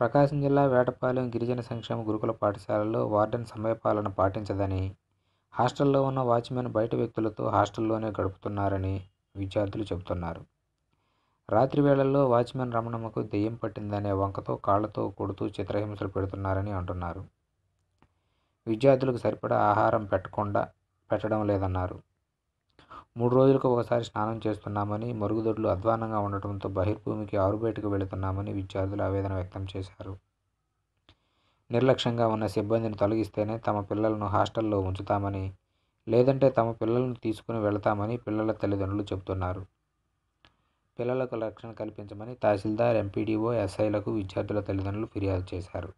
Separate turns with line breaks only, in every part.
ప్రకాశం జిల్లా వేటపాలెం గిరిజన సంక్షేమ గురుకుల పాఠశాలలో వార్డెన్ సమయపాలన పాటించదని హాస్టల్లో ఉన్న వాచ్మెన్ బయట వ్యక్తులతో హాస్టల్లోనే గడుపుతున్నారని విద్యార్థులు చెబుతున్నారు రాత్రి వేళల్లో వాచ్మెన్ రమణమ్మకు దెయ్యం పట్టిందనే వంకతో కాళ్లతో కొడుతూ చిత్రహింసలు పెడుతున్నారని అంటున్నారు విద్యార్థులకు సరిపడా ఆహారం పెట్టకుండా పెట్టడం లేదన్నారు మూడు రోజులకు ఒకసారి స్నానం చేస్తున్నామని మరుగుదొడ్లు అధ్వానంగా ఉండటంతో బహిర్భూమికి ఆరుబయటకు వెళుతున్నామని విద్యార్థులు ఆవేదన వ్యక్తం చేశారు నిర్లక్ష్యంగా ఉన్న సిబ్బందిని తొలగిస్తేనే తమ పిల్లలను హాస్టల్లో ఉంచుతామని లేదంటే తమ పిల్లలను తీసుకుని వెళతామని పిల్లల తల్లిదండ్రులు చెబుతున్నారు పిల్లలకు రక్షణ కల్పించమని తహసీల్దార్ ఎంపీడీఓ ఎస్ఐలకు విద్యార్థుల తల్లిదండ్రులు ఫిర్యాదు చేశారు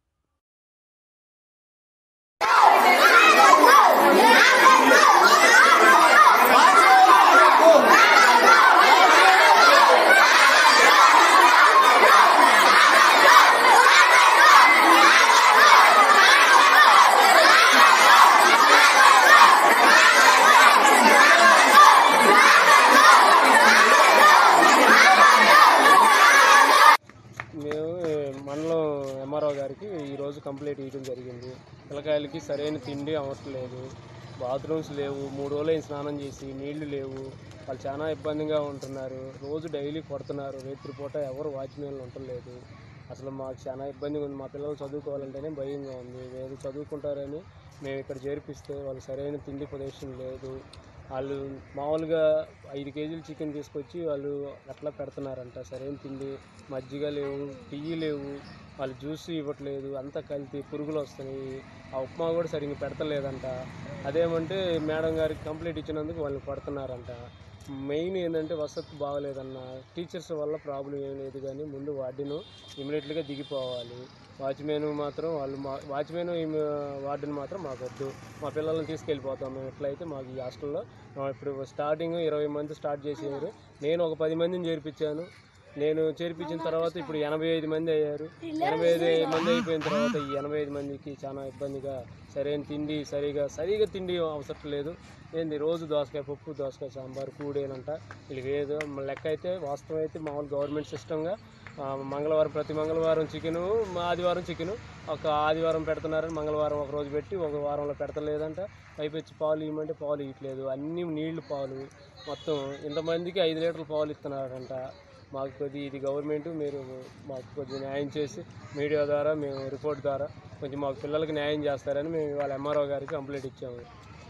మేము మండలం ఎంఆర్ఓ గారికి ఈరోజు కంప్లైంట్ ఇవ్వడం జరిగింది పిల్లకాయలకి సరైన తిండి అవ్వట్లేదు బాత్రూమ్స్ లేవు మూడు రోజులు స్నానం చేసి నీళ్లు లేవు వాళ్ళు చాలా ఇబ్బందిగా ఉంటున్నారు రోజు డైలీ కొడుతున్నారు రేత్రి పూట ఎవరు వాచ్మెన్లు ఉండలేదు అసలు మాకు చాలా ఇబ్బందిగా ఉంది మా పిల్లలు చదువుకోవాలంటేనే భయంగా ఉంది వేరు చదువుకుంటారని మేము ఇక్కడ చేర్పిస్తే వాళ్ళు సరైన తిండి ప్రదేశం లేదు వాళ్ళు మామూలుగా ఐదు కేజీలు చికెన్ తీసుకొచ్చి వాళ్ళు అట్లా పెడుతున్నారంట సరైన తిండి మజ్జిగ లేవు టీ లేవు వాళ్ళు జ్యూస్ ఇవ్వట్లేదు అంతా కల్తీ పురుగులు వస్తున్నాయి ఆ ఉప్మా కూడా సరిగ్గా పెడతలేదంట అదేమంటే మేడం గారికి కంప్లైంట్ ఇచ్చినందుకు వాళ్ళు పడుతున్నారంట మెయిన్ ఏంటంటే వసతి బాగలేదన్న టీచర్స్ వల్ల ప్రాబ్లం ఏం లేదు కానీ ముందు వార్డును ఇమీడియట్గా దిగిపోవాలి వాచ్మెన్ మాత్రం వాళ్ళు మా వాచ్మెన్ వార్డును మాత్రం మాకు వద్దు మా పిల్లల్ని తీసుకెళ్ళిపోతాం మేము ఎట్లయితే మాకు ఈ హాస్టల్లో ఆ, ఇప్పుడు స్టార్టింగ్ ఇరవై మంది స్టార్ట్ చేసేవారు నేను ఒక పది మందిని చేర్పించాను నేను చేర్పించిన తర్వాత ఇప్పుడు ఎనభై ఐదు మంది అయ్యారు ఎనభై ఐదు మంది అయిపోయిన తర్వాత ఈ ఎనభై ఐదు మందికి చాలా ఇబ్బందిగా సరైన తిండి సరిగా సరిగా తిండి అవసరం లేదు ఏంది రోజు దోసకాయ పప్పు దోసకాయ సాంబార్ కూడేనంట వీళ్ళకి ఏదో లెక్క అయితే వాస్తవం అయితే మామూలు గవర్నమెంట్ సిస్టంగా ఆ, మంగళవారం ప్రతి మంగళవారం చికెను ఆదివారం చికెను ఒక ఆదివారం పెడుతున్నారని మంగళవారం ఒక రోజు పెట్టి ఒక వారంలో పెడతలేదంట పైపెచ్చి పాలు ఇవ్వమంటే పాలు ఇవ్వట్లేదు అన్ని నీళ్లు పాలు మొత్తం ఇంతమందికి ఐదు లీటర్ల పాలు ఇస్తున్నారంట మాకు కొద్ది ఇది గవర్నమెంట్ మీరు మాకు కొద్దిగా న్యాయం చేసి మీడియా ద్వారా మేము రిపోర్ట్ ద్వారా కొంచెం మాకు పిల్లలకి న్యాయం చేస్తారని మేము ఇవాళ ఎంఆర్ఓ గారికి కంప్లైంట్ ఇచ్చాము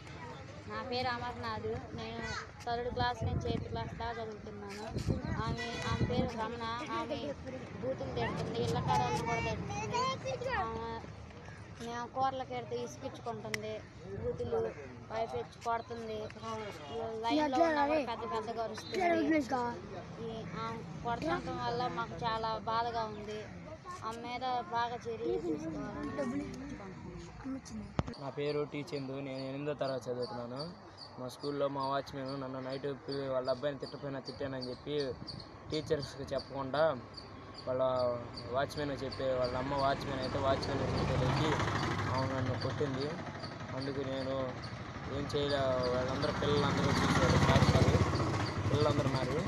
నా పేరు అమర్నాథ్ నేను థర్డ్ క్లాస్ నుంచి ఎయిత్ క్లాస్ దాకా చదువుతున్నాను ఆమె ఆమె పేరు రమణ ఆమె బూతులు తిడుతుంది ఇళ్ళ కాడలను కూడా తిడుతుంది ఆమె మేము కూరలకి ఎడితే ఇసుకిచ్చుకుంటుంది బూతులు పైపెచ్చి కొడుతుంది లైన్లో ఉన్న కూడా పెద్ద పెద్దగా వస్తుంది ఈ ఆమె కొడటం వల్ల మాకు చాలా బాధగా ఉంది ఆమె మీద బాగా చర్యలు తీసుకోవాలని
నా పేరు టీ చందు నేను ఎనిమిదో తరగతి చదువుతున్నాను మా స్కూల్లో మా వాచ్మెన్ నన్ను నైట్ పిల్ల- వాళ్ళ అబ్బాయిని తిట్టపోయినా తిట్టానని చెప్పి టీచర్స్కి చెప్పకుండా వాళ్ళ వాచ్మెన్ చెప్పే వాళ్ళ అమ్మ వాచ్మెన్ అయితే వాచ్మెన్ చెప్పేది ఆమె నన్ను కొట్టింది అందుకు నేను ఏం చేయలే వాళ్ళందరూ పిల్లలందరూ చూసారు క్లాస్లో పిల్లలందరూ ఉన్నారు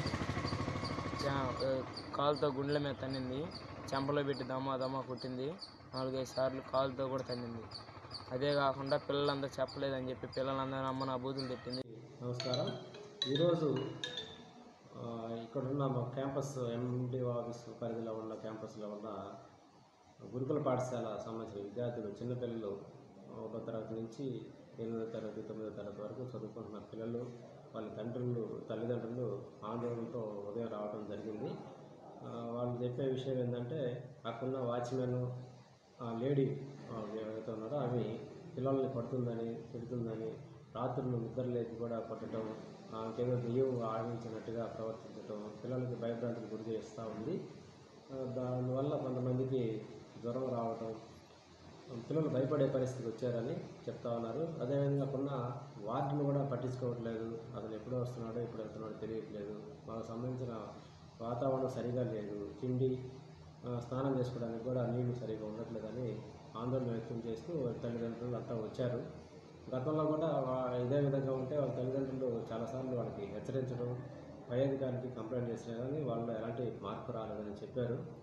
చా- ఆ, కాలుతో గుండెల మీద తన్నింది చెంపలో పెట్టి దమ్మా దమ్మా కొట్టింది నాలుగైదు సార్లు కాలుతో కూడా తన్నింది అదే కాకుండా పిల్లలందరూ చెప్పలేదని చెప్పి పిల్లలందరూ అమ్మ నా బూతులు తిట్టింది
నమస్కారం ఈరోజు ఆ, ఇక్కడున్న మా క్యాంపస్ ఎండి ఆఫీస్ పరిధిలో ఉన్న క్యాంపస్లో ఉన్న గురుకుల పాఠశాల సంబంధించిన విద్యార్థులు చిన్నపిల్లలు ఒకటో తరగతి నుంచి ఎనిమిదో తరగతి తొమ్మిదో తరగతి వరకు చదువుకుంటున్న పిల్లలు వాళ్ళ తండ్రులు తల్లిదండ్రులు ఆందోళనతో ఉదయం రావడం జరిగింది ఆ, వాళ్ళు చెప్పే విషయం ఏంటంటే అక్కడున్న వాచ్మెన్ లేడీ ఆ, ఎవరైతే ఉన్నారో ఆమె పిల్లల్ని కొడుతుందని తిడుతుందని రాత్రులు నిద్రలేసి కూడా కొట్టడం ఆమెకేదో దెయ్యం ఆడించినట్టుగా ప్రవర్తించడం పిల్లలకి భయభ్రాంతికి గురి చేస్తూ ఉంది ఆ, దానివల్ల కొంతమందికి జ్వరం రావటం పిల్లలు భయపడే పరిస్థితికి వచ్చారని చెప్తా ఉన్నారు అదేవిధంగా కొన్న వార్డును కూడా పట్టించుకోవట్లేదు అతను ఎప్పుడు వస్తున్నాడో ఎప్పుడు వెళ్తున్నాడో తెలియట్లేదు మాకు సంబంధించిన వాతావరణం సరిగా లేదు తిండి ఆ, స్నానం చేసుకోవడానికి కూడా నీళ్లు సరిగా ఉండట్లేదని ఆందోళన వ్యక్తం చేస్తూ వాళ్ళ తల్లిదండ్రులు అంతా వచ్చారు గతంలో కూడా వా- ఇదే విధంగా ఉంటే వాళ్ళ తల్లిదండ్రులు చాలాసార్లు వాళ్ళకి హెచ్చరించడం పై అధికారికి కంప్లైంట్ చేసినా కానీ వాళ్ళు ఎలాంటి మార్పు రాలేదని చెప్పారు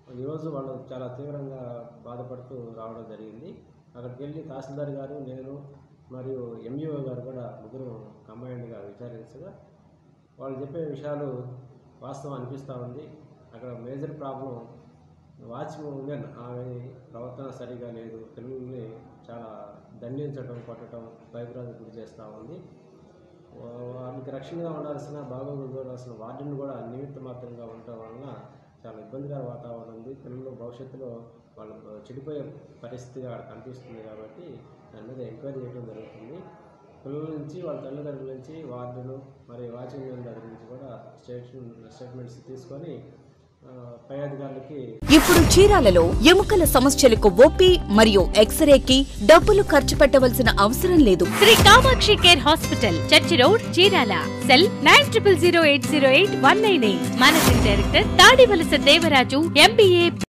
ఈరోజు వాళ్ళు చాలా తీవ్రంగా బాధపడుతూ రావడం జరిగింది అక్కడికి వెళ్ళి తహసీల్దార్ గారు నేను మరియు ఎంఈఓ గారు కూడా ముగ్గురు కంబైన్డ్గా విచారించగా వాళ్ళు చెప్పే విషయాలు వాస్తవం అనిపిస్తూ ఉంది అక్కడ మేజర్ ప్రాబ్లం వాచ్మెన్ ఆమె ప్రవర్తన సరిగా లేదు పిల్లల్ని చాలా దండించడం కొట్టడం భయభ్రాంతి గురి చేస్తూ ఉంది వాళ్ళకి రక్షణగా ఉండాల్సిన బాగోగులు చూడాల్సిన వార్డెన్ కూడా నిమిత్త మాత్రంగా ఉండటం వలన చాలా ఇబ్బందికర వాతావరణం ఉంది పిల్లలు భవిష్యత్తులో వాళ్ళు చెడిపోయే పరిస్థితిగా అక్కడ కనిపిస్తుంది కాబట్టి దాని మీద ఎంక్వైరీ చేయడం జరుగుతుంది పిల్లల నుంచి వాళ్ళ తల్లిదండ్రుల నుంచి వార్డులు మరియు వాచింగ్ దగ్గర నుంచి కూడా స్టేట్మెంట్ స్టేట్మెంట్స్ తీసుకొని ఆ, పై అధికారులకి
ఇప్పుడు చీరాలలో ఎముకల సమస్యలకు ఓపీ మరియు ఎక్స్రేకి డబ్బులు ఖర్చు పెట్టవలసిన అవసరం లేదు
Shri Kamakshi care hospital church road Chirala cell nine triple zero eight zero eight one nine eight managing director Tadivalasa Devaraju MBA